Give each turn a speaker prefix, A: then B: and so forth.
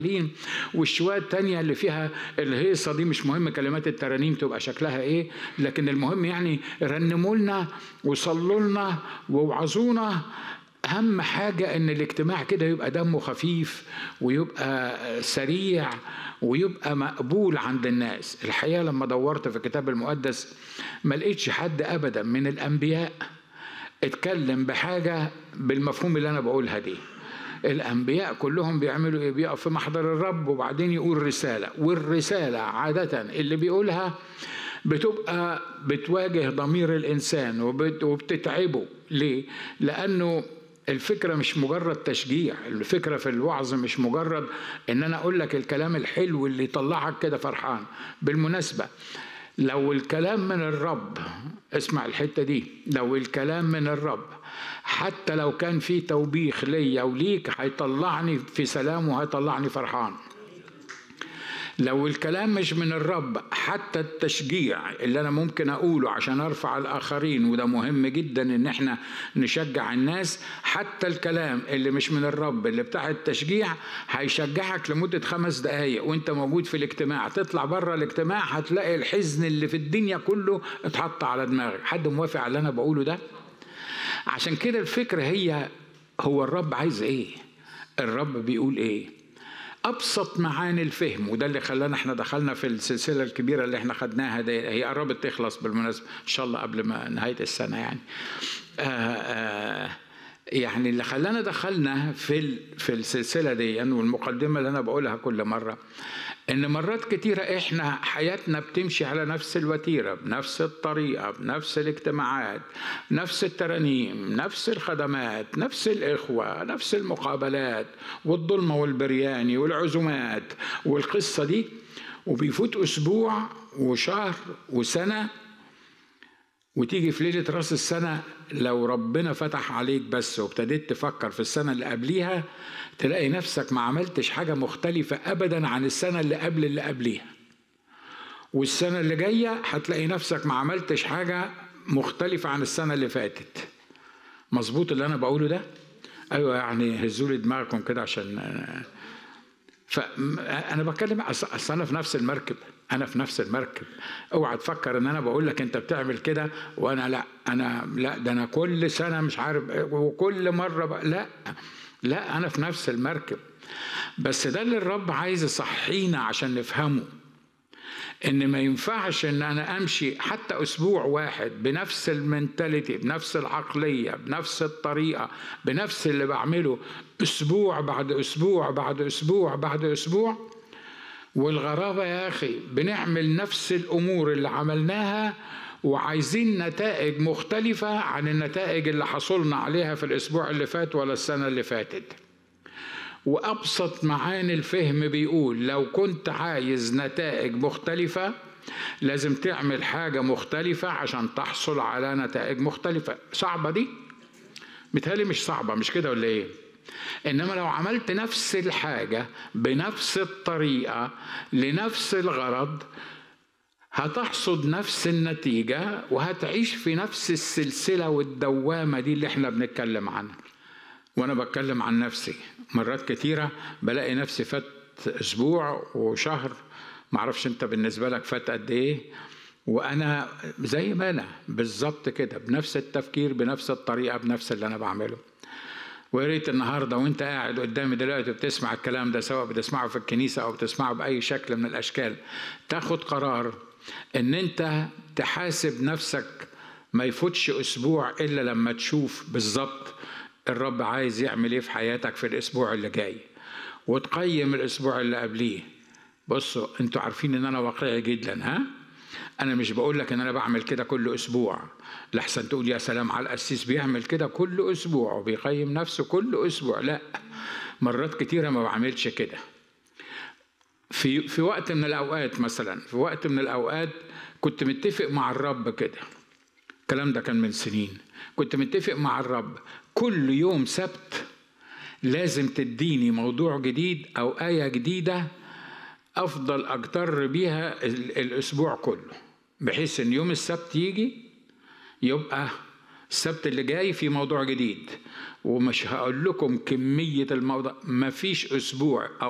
A: الترانيم والشوية التانية اللي فيها الهيصة دي مش مهم كلمات الترانيم تبقى شكلها ايه لكن المهم يعني رنموا لنا وصلوا لنا ووعظونا أهم حاجة إن الاجتماع كده يبقى دمه خفيف ويبقى سريع ويبقى مقبول عند الناس الحقيقة لما دورت في الكتاب المقدس ما لقيتش حد أبدا من الأنبياء اتكلم بحاجة بالمفهوم اللي أنا بقولها دي الأنبياء كلهم بيعملوا إيه؟ بيقف في محضر الرب وبعدين يقول رسالة والرسالة عادة اللي بيقولها بتبقى بتواجه ضمير الإنسان وبتتعبه ليه؟ لأنه الفكرة مش مجرد تشجيع الفكرة في الوعظ مش مجرد ان انا اقول لك الكلام الحلو اللي يطلعك كده فرحان بالمناسبة لو الكلام من الرب اسمع الحتة دي لو الكلام من الرب حتى لو كان في توبيخ ليا وليك هيطلعني في سلام وهيطلعني فرحان لو الكلام مش من الرب حتى التشجيع اللي انا ممكن اقوله عشان ارفع الاخرين وده مهم جدا ان احنا نشجع الناس حتى الكلام اللي مش من الرب اللي بتاع التشجيع هيشجعك لمده خمس دقايق وانت موجود في الاجتماع تطلع بره الاجتماع هتلاقي الحزن اللي في الدنيا كله اتحط على دماغك حد موافق على اللي انا بقوله ده عشان كده الفكره هي هو الرب عايز ايه الرب بيقول ايه ابسط معاني الفهم وده اللي خلانا احنا دخلنا في السلسله الكبيره اللي احنا خدناها دي هي قربت تخلص بالمناسبه ان شاء الله قبل ما نهايه السنه يعني آآ آآ يعني اللي خلانا دخلنا في في السلسله دي والمقدمه اللي انا بقولها كل مره ان مرات كتيره احنا حياتنا بتمشي على نفس الوتيره بنفس الطريقه بنفس الاجتماعات نفس الترانيم نفس الخدمات نفس الاخوه نفس المقابلات والظلمه والبرياني والعزومات والقصه دي وبيفوت اسبوع وشهر وسنه وتيجي في ليله راس السنه لو ربنا فتح عليك بس وابتديت تفكر في السنه اللي قبليها تلاقي نفسك ما عملتش حاجه مختلفه ابدا عن السنه اللي قبل اللي قبليها والسنه اللي جايه هتلاقي نفسك ما عملتش حاجه مختلفه عن السنه اللي فاتت مظبوط اللي انا بقوله ده ايوه يعني هزوا لي دماغكم كده عشان فانا بتكلم اصل انا في نفس المركب انا في نفس المركب اوعى تفكر ان انا بقول لك انت بتعمل كده وانا لا انا لا ده انا كل سنه مش عارف وكل مره بقى لا لا انا في نفس المركب بس ده اللي الرب عايز يصحينا عشان نفهمه ان ما ينفعش ان انا امشي حتى اسبوع واحد بنفس المنتاليتي بنفس العقليه بنفس الطريقه بنفس اللي بعمله اسبوع بعد اسبوع بعد اسبوع بعد اسبوع والغرابه يا اخي بنعمل نفس الامور اللي عملناها وعايزين نتائج مختلفه عن النتائج اللي حصلنا عليها في الاسبوع اللي فات ولا السنه اللي فاتت وابسط معاني الفهم بيقول لو كنت عايز نتائج مختلفه لازم تعمل حاجه مختلفه عشان تحصل على نتائج مختلفه صعبه دي متهيألي مش صعبه مش كده ولا ايه انما لو عملت نفس الحاجه بنفس الطريقه لنفس الغرض هتحصد نفس النتيجه وهتعيش في نفس السلسله والدوامه دي اللي احنا بنتكلم عنها وانا بتكلم عن نفسي مرات كتيره بلاقي نفسي فات اسبوع وشهر معرفش انت بالنسبه لك فات قد ايه وانا زي ما انا بالظبط كده بنفس التفكير بنفس الطريقه بنفس اللي انا بعمله ويا ريت النهارده وانت قاعد قدامي دلوقتي بتسمع الكلام ده سواء بتسمعه في الكنيسه او بتسمعه باي شكل من الاشكال تاخد قرار ان انت تحاسب نفسك ما يفوتش اسبوع الا لما تشوف بالظبط الرب عايز يعمل ايه في حياتك في الاسبوع اللي جاي وتقيم الاسبوع اللي قبليه بصوا انتوا عارفين ان انا واقعي جدا ها انا مش بقول لك ان انا بعمل كده كل اسبوع لحسن تقول يا سلام على القسيس بيعمل كده كل اسبوع وبيقيم نفسه كل اسبوع لا مرات كتيره ما بعملش كده في في وقت من الاوقات مثلا في وقت من الاوقات كنت متفق مع الرب كده الكلام ده كان من سنين كنت متفق مع الرب كل يوم سبت لازم تديني موضوع جديد او ايه جديده افضل اجتر بيها الاسبوع كله بحيث ان يوم السبت يجي يبقى السبت اللي جاي في موضوع جديد ومش هقول لكم كميه الموضوع مفيش اسبوع او